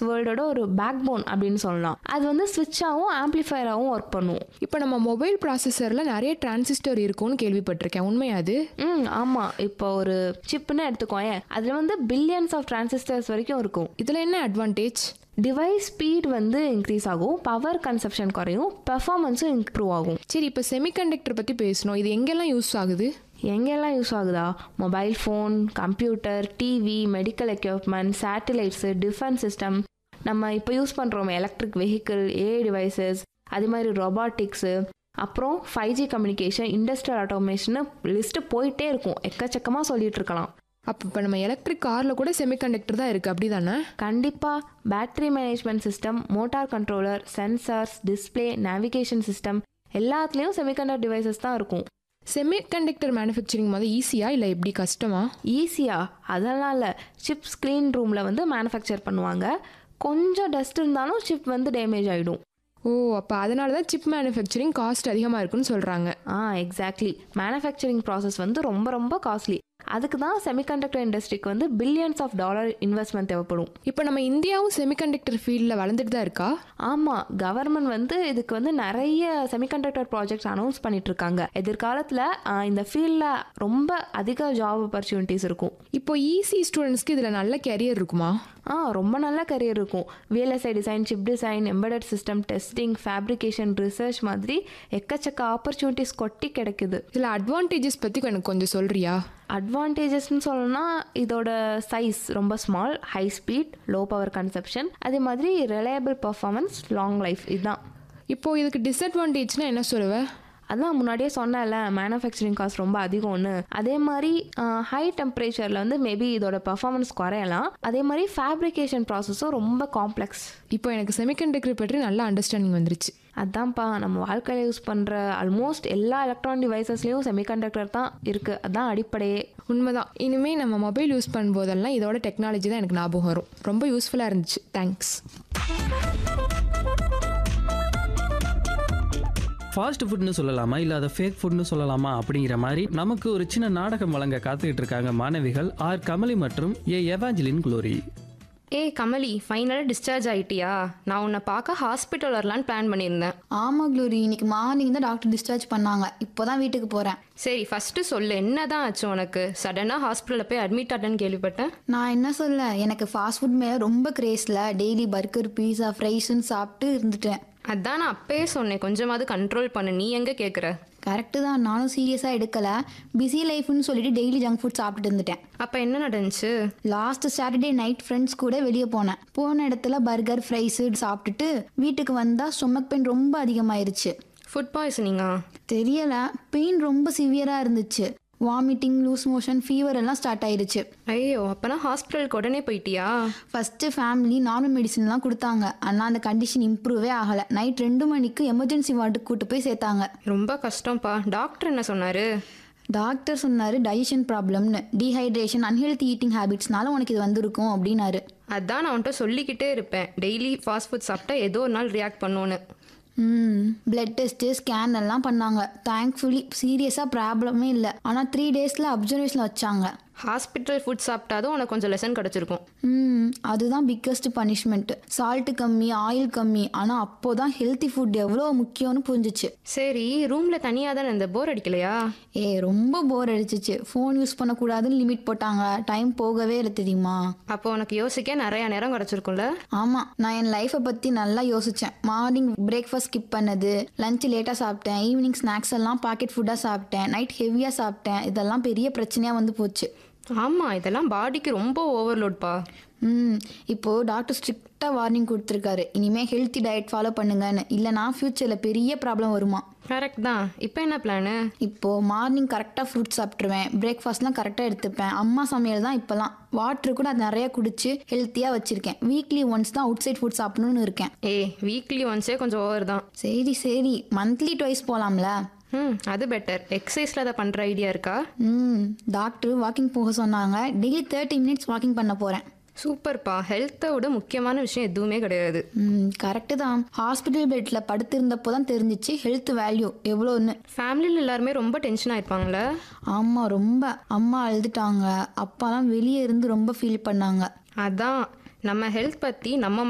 வேர்ல்டோட ஒரு back phone அப்படின்னு சொல்லலாம் அது வந்து ஸ்விட்சாகவும் ஆம்ப்ளிஃபையராகவும் ஒர்க் பண்ணும் இப்போ நம்ம மொபைல் ப்ராசஸரில் நிறைய டிரான்சிஸ்டர் இருக்கும்னு கேள்விப்பட்டிருக்கேன் உண்மையா அது ம் ஆமாம் இப்போ ஒரு சிப்புன்னு எடுத்துக்கோயேன் அதில் வந்து பில்லியன்ஸ் ஆஃப் டிரான்சிஸ்டர்ஸ் வரைக்கும் இருக்கும் இதில் என்ன அட்வான்டேஜ் டிவைஸ் ஸ்பீட் வந்து இன்க்ரீஸ் ஆகும் பவர் கன்சப்ஷன் குறையும் பெர்ஃபார்மன்ஸும் இம்ப்ரூவ் ஆகும் சரி இப்போ செமிகண்டக்டர் பற்றி பேசணும் இது எங்கெல்லாம் யூஸ் ஆகுது எங்கெல்லாம் யூஸ் ஆகுதா mobile phone computer TV medical equipment satellites defence system நம்ம இப்போ யூஸ் பண்ணுறோம் எலக்ட்ரிக் வெஹிக்கிள் ஏஐ டிவைசஸ் அதே மாதிரி ரொபாட்டிக்ஸு அப்புறம் five G communication industrial automation list போயிட்டே இருக்கும் எக்கச்சக்கமாக சொல்லிட்டு இருக்கலாம் அப்போ இப்போ நம்ம எலக்ட்ரிக் காரில் கூட செமிகண்டக்டர் தான் இருக்குது அப்படி தானே கண்டிப்பாக battery management system motor controller sensors display navigation system எல்லாத்துலேயும் செமிகண்டக்டர் டிவைசஸ் தான் இருக்கும் செமிகண்டக்டர் மேனுஃபேக்சரிங் மாதிரி ஈஸியா இல்லை எப்படி கஷ்டமா ஈஸியாக அதெல்லாம் இல்லை சிப் ஸ்க்ரீன் ரூமில் வந்து மேனுஃபேக்சர் பண்ணுவாங்க கொஞ்சம் டஸ்ட் இருந்தாலும் சிப் வந்து டேமேஜ் ஆகிடும் ஓ அப்போ அதனால தான் சிப் மேனுஃபேக்சரிங் காஸ்ட் அதிகமாக இருக்குன்னு சொல்கிறாங்க ஆ எக்ஸாக்ட்லி மேனுஃபேக்சரிங் ப்ராசஸ் வந்து ரொம்ப ரொம்ப காஸ்ட்லி அதுக்கு தான் செமிகண்டக்டர் இண்டஸ்ட்ரிக்கு வந்து பில்லியன்ஸ் ஆஃப் டாலர் இன்வெஸ்ட்மெண்ட் தேவைப்படும் இப்போ நம்ம இந்தியாவும் செமிகண்டக்டர் ஃபீல்டில் வளர்ந்துட்டு தான் இருக்கா ஆமாம் கவர்மெண்ட் வந்து இதுக்கு வந்து நிறைய செமிகண்டக்டர் ப்ராஜெக்ட்ஸ் அனௌன்ஸ் பண்ணிட்டு இருக்காங்க எதிர்காலத்தில் இந்த ஃபீல்டில் ரொம்ப அதிக ஜாப் ஆப்பர்ச்சுனிட்டிஸ் இருக்கும் இப்போ ஈஸி ஸ்டூடெண்ட்ஸ்க்கு இதில் நல்ல கேரியர் இருக்குமா ஆ ரொம்ப நல்ல கரியர் இருக்கும் VLSI design chip design embedded system testing fabrication research மாதிரி எக்கச்சக்க ஆப்பர்ச்சுனிட்டிஸ் கொட்டி கிடைக்குது இதில் அட்வான்டேஜஸ் பற்றி எனக்கு கொஞ்சம் சொல்கிறியா அட்வான்டேஜஸ்னு சொல்லணும்னா இதோட சைஸ் ரொம்ப small high speed low power consumption அதே மாதிரி ரிலையபிள் பர்ஃபார்மன்ஸ் லாங் லைஃப் இதுதான் இப்போ இதுக்கு டிஸ்அட்வான்டேஜ்னா என்ன சொல்லுவேன் அதான் முன்னாடியே சொன்னேன்ல மேனுஃபேக்சரிங் காஸ்ட் ரொம்ப அதிகம்னு அதே மாதிரி ஹை டெம்பரேச்சரில் வந்து மேபி இதோட பர்ஃபார்மன்ஸ் குறையலாம் அதே மாதிரி ஃபேப்ரிகேஷன் ப்ராசஸும் ரொம்ப காம்ப்ளெக்ஸ் இப்போ எனக்கு செமிகண்டக்டர் பற்றி நல்ல அண்டர்ஸ்டாண்டிங் வந்துருச்சு அதான்ப்பா நம்ம வாழ்க்கையில் யூஸ் பண்ணுற ஆல்மோஸ்ட் எல்லா எலக்ட்ரானிக் டிவைசஸ்லேயும் செமிகண்டக்டர் தான் இருக்குது அதான் அடிப்படையே உண்மைதான் இனிமேல் நம்ம மொபைல் யூஸ் பண்ணும்போதெல்லாம் இதோட டெக்னாலஜி தான் எனக்கு ஞாபகம் வரும் ரொம்ப யூஸ்ஃபுல்லாக இருந்துச்சு தேங்க்ஸ் ஃபாஸ்ட் ஃபுட்னு சொல்லலாமா இல்லை அதை ஃபேக் ஃபுட்னு சொல்லலாமா அப்படிங்கிற மாதிரி நமக்கு ஒரு சின்ன நாடகம் வழங்க காத்துக்கிட்டு இருக்காங்க மாணவிகள் ஆர் கமலி மற்றும் ஏ எவாஞ்சலின் குளோரி ஏய் கமலி ஃபைனலாக டிஸ்சார்ஜ் ஆயிட்டியா நான் உன்னை பார்க்க ஹாஸ்பிட்டல் வரலான்னு பிளான் பண்ணியிருந்தேன் ஆமா க்ளோரி இன்னைக்கு மார்னிங் தான் டாக்டர் டிஸ்சார்ஜ் பண்ணாங்க இப்போதான் வீட்டுக்கு போறேன் சரி ஃபஸ்ட்டு சொல்லு என்னதான் ஆச்சு உனக்கு சடனாக ஹாஸ்பிட்டலில் போய் அட்மிட் ஆட்டேன்னு கேள்விப்பட்டேன் நான் என்ன சொல்ல எனக்கு ஃபாஸ்ட் ஃபுட் மேல ரொம்ப கிரேஸ்ல டெய்லி பர்கர் பீஸா ஃப்ரைஸ்ன்னு சாப்பிட்டு இருந்துட்டேன் அதான் நான் அப்பயே சொன்னேன் கொஞ்சமாவது கண்ட்ரோல் பண்ணு நீ எங்கே கேட்குற கரெக்டு தான் நானும் சீரியஸாக எடுக்கல பிஸி லைஃப்னு சொல்லிட்டு டெய்லி ஜங்க் ஃபுட் சாப்பிட்டுட்டு இருந்துட்டேன் அப்போ என்ன நடந்துச்சு லாஸ்ட் சாட்டர்டே நைட் ஃப்ரெண்ட்ஸ் கூட வெளியே போனேன் போன இடத்துல பர்கர் ஃப்ரைஸு சாப்பிட்டுட்டு வீட்டுக்கு வந்தால் ஸ்டொமக் பெயின் ரொம்ப அதிகமாயிருச்சு ஃபுட் பாய்சனிங்கா தெரியல பெயின் ரொம்ப சிவியராக இருந்துச்சு வாமிட்டிங் லூஸ் மோஷன் ஃபீவர் எல்லாம் ஸ்டார்ட் ஆயிருச்சு ஐயோ அப்போனா ஹாஸ்பிட்டலுக்கு உடனே போயிட்டியா ஃபஸ்ட்டு ஃபேமிலி நார்மல் மெடிசன்லாம் கொடுத்தாங்க ஆனால் அந்த கண்டிஷன் இம்ப்ரூவே ஆகலை நைட் ரெண்டு மணிக்கு எமர்ஜென்சி வார்டுக்கு கூட்டு போய் சேர்த்தாங்க ரொம்ப கஷ்டம்ப்பா டாக்டர் என்ன சொன்னார் டாக்டர் சொன்னார் டைஜஷன் ப்ராப்ளம்னு டீஹைட்ரேஷன் அன்ஹெல்தி ஈட்டிங் ஹேபிட்ஸ்னால உனக்கு இது வந்திருக்கும் அப்படின்னாரு அதான் நான் உன்கிட்ட சொல்லிக்கிட்டே இருப்பேன் டெய்லி ஃபாஸ்ட் ஃபுட் சாப்பிட்டா ஏதோ ஒரு நாள் ரியாக்ட் பண்ணுன்னு ம் பிளட் டெஸ்ட்டு ஸ்கேன் எல்லாம் பண்ணாங்க தேங்க்ஃபுல்லி சீரியஸாக ப்ராப்ளமே இல்லை ஆனால் த்ரீ டேஸில் அப்சர்வேஷனில் வச்சாங்க ஹாஸ்பிட்டல் ஃபுட் சாப்பிட்டாதான் உனக்கு கொஞ்சம் லெசன் கிடச்சிருக்கும் ம் அதுதான் பிக்கஸ்ட் பனிஷ்மெண்ட் சால்ட்டு கம்மி ஆயில் கம்மி ஆனால் அப்போ தான் ஹெல்த்தி ஃபுட் எவ்வளோ முக்கியம்னு புரிஞ்சிச்சு சரி ரூமில் தனியாக தானே இந்த போர் அடிக்கலையா ஏ ரொம்ப போர் அடிச்சிச்சு ஃபோன் யூஸ் பண்ணக்கூடாதுன்னு லிமிட் போட்டாங்க டைம் போகவே இல்லை தெரியுமா அப்போ உனக்கு யோசிக்க நிறையா நேரம் கிடச்சிருக்கும்ல ஆமாம் நான் என் லைஃப்பை பற்றி நல்லா யோசித்தேன் மார்னிங் பிரேக்ஃபாஸ்ட் ஸ்கிப் பண்ணது லஞ்ச் லேட்டாக சாப்பிட்டேன் ஈவினிங் ஸ்நாக்ஸ் எல்லாம் பாக்கெட் ஃபுட்டாக சாப்பிட்டேன் நைட் ஹெவியாக சாப்பிட்டேன் இதெல்லாம் பெரிய பிரச்சனையாக வந்து போச்சு ஆமாம் இதெல்லாம் பாடிக்கு ரொம்ப ஓவர்லோட்ப்பா ம் இப்போது டாக்டர் ஸ்ட்ரிக்டாக வார்னிங் கொடுத்துருக்காரு இனிமேல் ஹெல்த்தி டயட் ஃபாலோ பண்ணுங்கன்னு இல்லைனா ஃப்யூச்சரில் பெரிய ப்ராப்ளம் வருமா கரெக்ட் தான் இப்போ என்ன பிளானு இப்போது மார்னிங் கரெக்டாக ஃப்ரூட் சாப்பிட்ருவேன் பிரேக்ஃபாஸ்ட்லாம் கரெக்டாக எடுத்துப்பேன் அம்மா சமையல் தான் இப்போலாம் வாட்டர் கூட அது நிறைய குடிச்சு ஹெல்த்தியாக வச்சுருக்கேன் வீக்லி ஒன்ஸ் தான் அவுட் சைட் ஃபுட் சாப்பிடணும்னு இருக்கேன் ஏய் வீக்லி ஒன்ஸே கொஞ்சம் ஓவர் தான் சரி சரி மந்த்லி ட்வைஸ் போகலாம்ல ம் அது பெட்டர் எக்ஸசைஸில் அதை பண்ணுற ஐடியா இருக்கா ம் டாக்டர் வாக்கிங் போக சொன்னாங்க டெய்லி தேர்ட்டி மினிட்ஸ் வாக்கிங் பண்ண போகிறேன் சூப்பர்ப்பா ஹெல்த்தை விட முக்கியமான விஷயம் எதுவுமே கிடையாது ம் கரெக்டு தான் ஹாஸ்பிட்டல் பெட்டில் படுத்திருந்தப்போ தான் தெரிஞ்சிச்சு ஹெல்த் வேல்யூ எவ்வளோன்னு ஃபேமிலியில் எல்லாருமே ரொம்ப டென்ஷன் ஆயிருப்பாங்களே ஆமாம் ரொம்ப அம்மா அழுதுட்டாங்க அப்பாலாம் வெளியே இருந்து ரொம்ப ஃபீல் பண்ணாங்க அதான் நம்ம ஹெல்த் பற்றி நம்ம